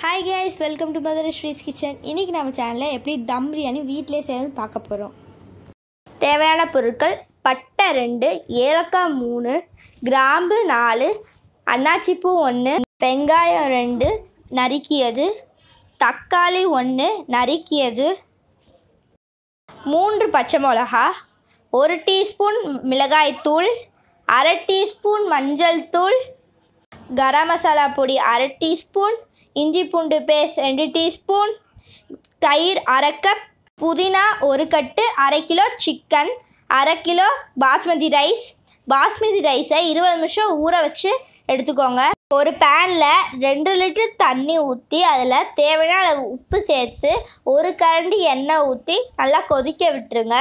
hi guys welcome to Madurai Sri's kitchen இன்னைக்கு நம்ம சேனலில் எப்படி தம் பிரியாணி வீட்டிலே செய்யறது பார்க்க போகிறோம் தேவையான பொருட்கள் பட்டை ரெண்டு ஏலக்காய் மூணு கிராம்பு நாலு அன்னாச்சிப்பூ ஒன்று வெங்காயம் ரெண்டு நறுக்கியது தக்காளி ஒன்று நறுக்கியது மூன்று பச்சை மிளகா ஒரு டீஸ்பூன் மிளகாய்த்தூள் அரை டீஸ்பூன் மஞ்சள் தூள் கரம் மசாலா பொடி அரை டீஸ்பூன் இஞ்சி பூண்டு பேஸ்ட் ரெண்டு டீஸ்பூன் தயிர் அரை கப் புதினா ஒரு கட்டு அரை கிலோ சிக்கன் அரை கிலோ பாஸ்மதி ரைஸ் பாஸ்மதி ரைஸை இருபது நிமிஷம் ஊற வச்சு எடுத்துக்கோங்க ஒரு பேனில் ரெண்டு லிட்டர் தண்ணி ஊற்றி அதில் தேவையான அளவு உப்பு சேர்த்து ஒரு கரண்டி எண்ணெய் ஊற்றி நல்லா கொதிக்க விட்டுருங்க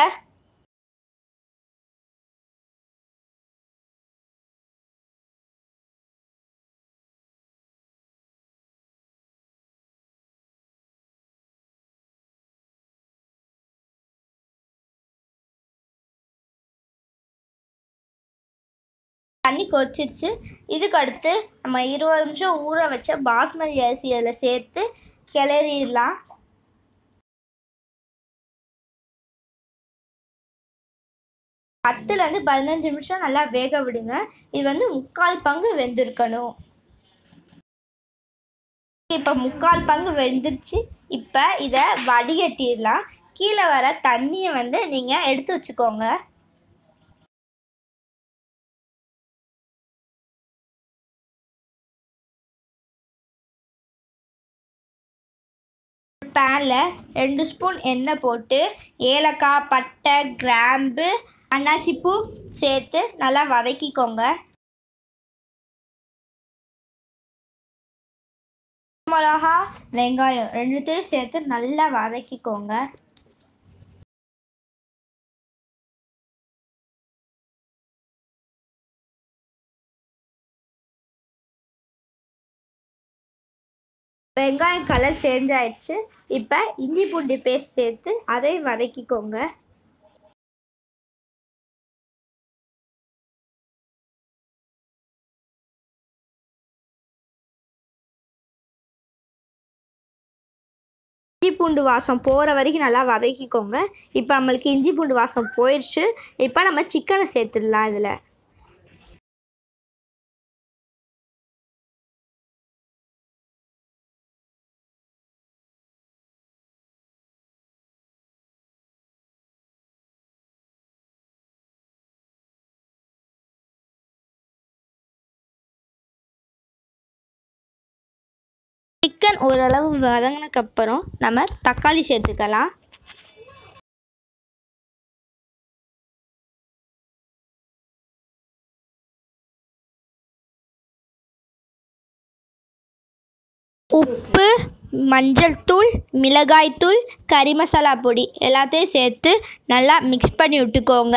தண்ணி கொதிச்சிருச்சு இதுக்கு அடுத்து நம்ம இருபது நிமிஷம் ஊற வச்ச பாஸ்மதி அரிசி அதில் சேர்த்து கிளறிடலாம் பத்துலேருந்து பதினஞ்சு நிமிஷம் நல்லா வேக விடுங்க இது வந்து முக்கால் பங்கு வெந்திருக்கணும் இப்போ முக்கால் பங்கு வெந்துருச்சு இப்போ இதை வடிகட்டிடலாம் கீழே வர தண்ணியை வந்து நீங்கள் எடுத்து வச்சுக்கோங்க பேனில் ரெண்டு ஸ்பூன் எண்ணெய் போட்டு ஏலக்காய் பட்டை கிராம்பு அன்னாச்சிப்பூ சேர்த்து நல்லா வதக்கிக்கோங்க மிளகா வெங்காயம் ரெண்டுத்தையும் சேர்த்து நல்லா வதக்கிக்கோங்க வெங்காயம் கலர் சேஞ்ச் ஆயிடுச்சு இப்போ இஞ்சி பூண்டு பேஸ்ட் சேர்த்து அதையும் வதக்கிக்கோங்க இஞ்சி பூண்டு வாசம் போகிற வரைக்கும் நல்லா வதக்கிக்கோங்க இப்போ நம்மளுக்கு இஞ்சி பூண்டு வாசம் போயிடுச்சு இப்போ நம்ம சிக்கனை சேர்த்துடலாம் இதில் சிக்கன் ஓரளவு வதங்கினக்கப்புறம் நம்ம தக்காளி சேர்த்துக்கலாம் உப்பு மஞ்சள் தூள் மிளகாய் தூள் கறி மசாலா பொடி எல்லாத்தையும் சேர்த்து நல்லா மிக்ஸ் பண்ணி விட்டுக்கோங்க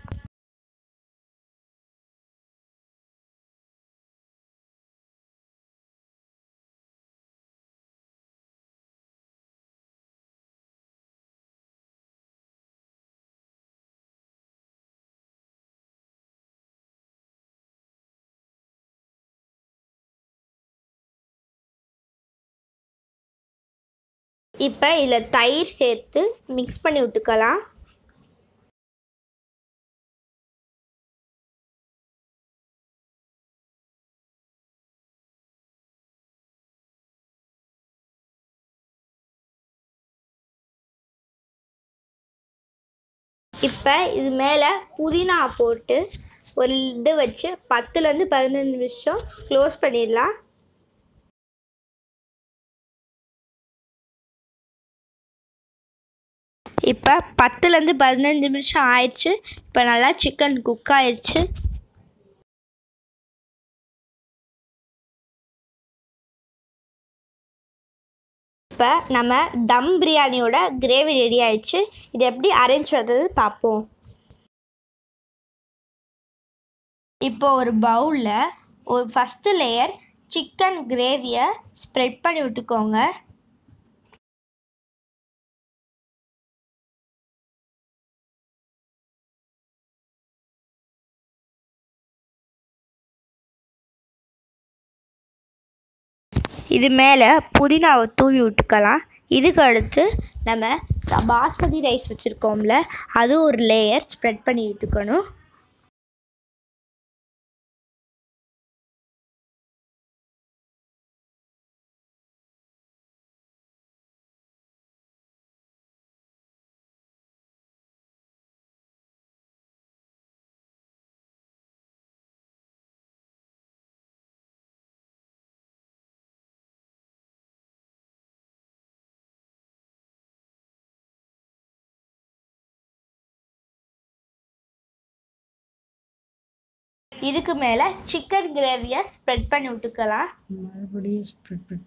இப்போ இதில் தயிர் சேர்த்து மிக்ஸ் பண்ணி விட்டுக்கலாம் இப்போ இது மேலே புதினா போட்டு ஒரு இது வச்சு பத்துலேருந்து பதினஞ்சு நிமிஷம் க்ளோஸ் பண்ணிடலாம் இப்போ பத்துலேருந்து பதினஞ்சு நிமிஷம் ஆயிடுச்சு இப்போ நல்லா சிக்கன் குக் ஆயிடுச்சு இப்போ நம்ம தம் பிரியாணியோட கிரேவி ரெடி ஆயிடுச்சு இது எப்படி அரேஞ்ச் பண்ணுறது பார்ப்போம் இப்போ ஒரு பவுலில் ஒரு ஃபஸ்ட்டு லேயர் சிக்கன் கிரேவியை ஸ்ப்ரெட் பண்ணி விட்டுக்கோங்க இது மேலே புதினாவை தூவி விட்டுக்கலாம் இதுக்கு அடுத்து நம்ம பாஸ்மதி ரைஸ் வச்சுருக்கோம்ல அது ஒரு லேயர் ஸ்ப்ரெட் பண்ணி விட்டுக்கணும் இதுக்கு மேலே சிக்கன் கிரேவியை ஸ்ப்ரெட் பண்ணி விட்டுக்கலாம் மறுபடியும் ஸ்ப்ரெட் பண்ணி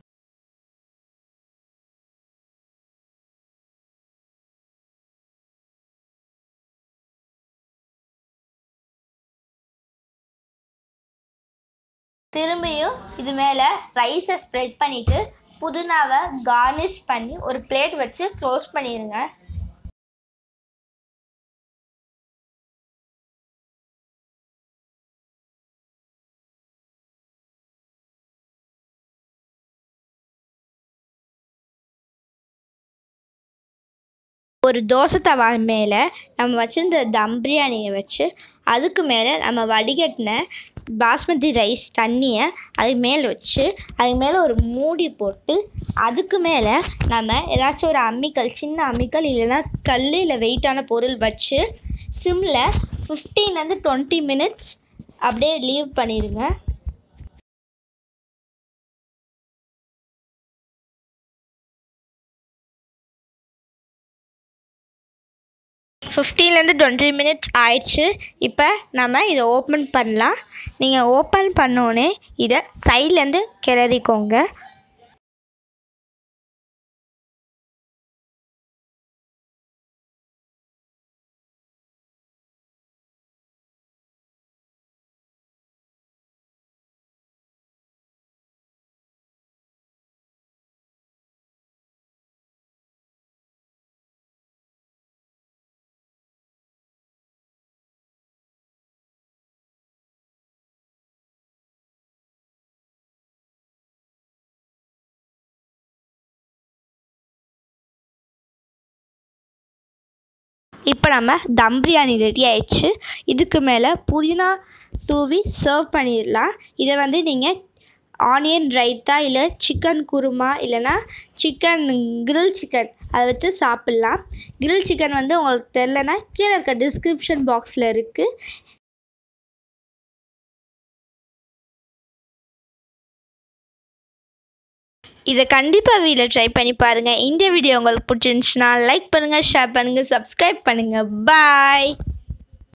திரும்பியும் இது மேலே ரைஸை ஸ்ப்ரெட் பண்ணிவிட்டு புதினாவை கார்னிஷ் பண்ணி ஒரு பிளேட் வச்சு க்ளோஸ் பண்ணிடுங்க ஒரு தோசை தவா மேலே நம்ம வச்சிருந்த தம் பிரியாணியை வச்சு அதுக்கு மேலே நம்ம வடிகட்டின பாஸ்மதி ரைஸ் தண்ணியை அது மேலே வச்சு அது மேலே ஒரு மூடி போட்டு அதுக்கு மேலே நம்ம ஏதாச்சும் ஒரு அம்மிக்கல் சின்ன அம்மிக்கல் இல்லைன்னா கல் இல்லை வெயிட்டான பொருள் வச்சு சிம்மில் ஃபிஃப்டீன்லேருந்து டுவெண்ட்டி மினிட்ஸ் அப்படியே லீவ் பண்ணிடுங்க ஃபிஃப்டீன்லேருந்து டுவெண்ட்டி மினிட்ஸ் ஆயிடுச்சு இப்போ நம்ம இதை ஓப்பன் பண்ணலாம் நீங்கள் ஓப்பன் பண்ணோன்னே இதை சைட்லேருந்து கிளறிக்கோங்க இப்போ நம்ம தம் பிரியாணி ரெடி ஆயிடுச்சு இதுக்கு மேலே புதினா தூவி சர்வ் பண்ணிடலாம் இதை வந்து நீங்கள் ஆனியன் ரைத்தா இல்லை சிக்கன் குருமா இல்லைன்னா சிக்கன் கிரில் சிக்கன் அதை வச்சு சாப்பிட்லாம் கிரில் சிக்கன் வந்து உங்களுக்கு தெரிலனா கீழே இருக்க டிஸ்கிரிப்ஷன் பாக்ஸில் இருக்குது இதை கண்டிப்பாக வீட்டில் ட்ரை பண்ணி பாருங்கள் இந்த வீடியோ உங்களுக்கு பிடிச்சிருந்துச்சுன்னா லைக் பண்ணுங்கள் ஷேர் பண்ணுங்கள் சப்ஸ்கிரைப் பண்ணுங்கள் பாய்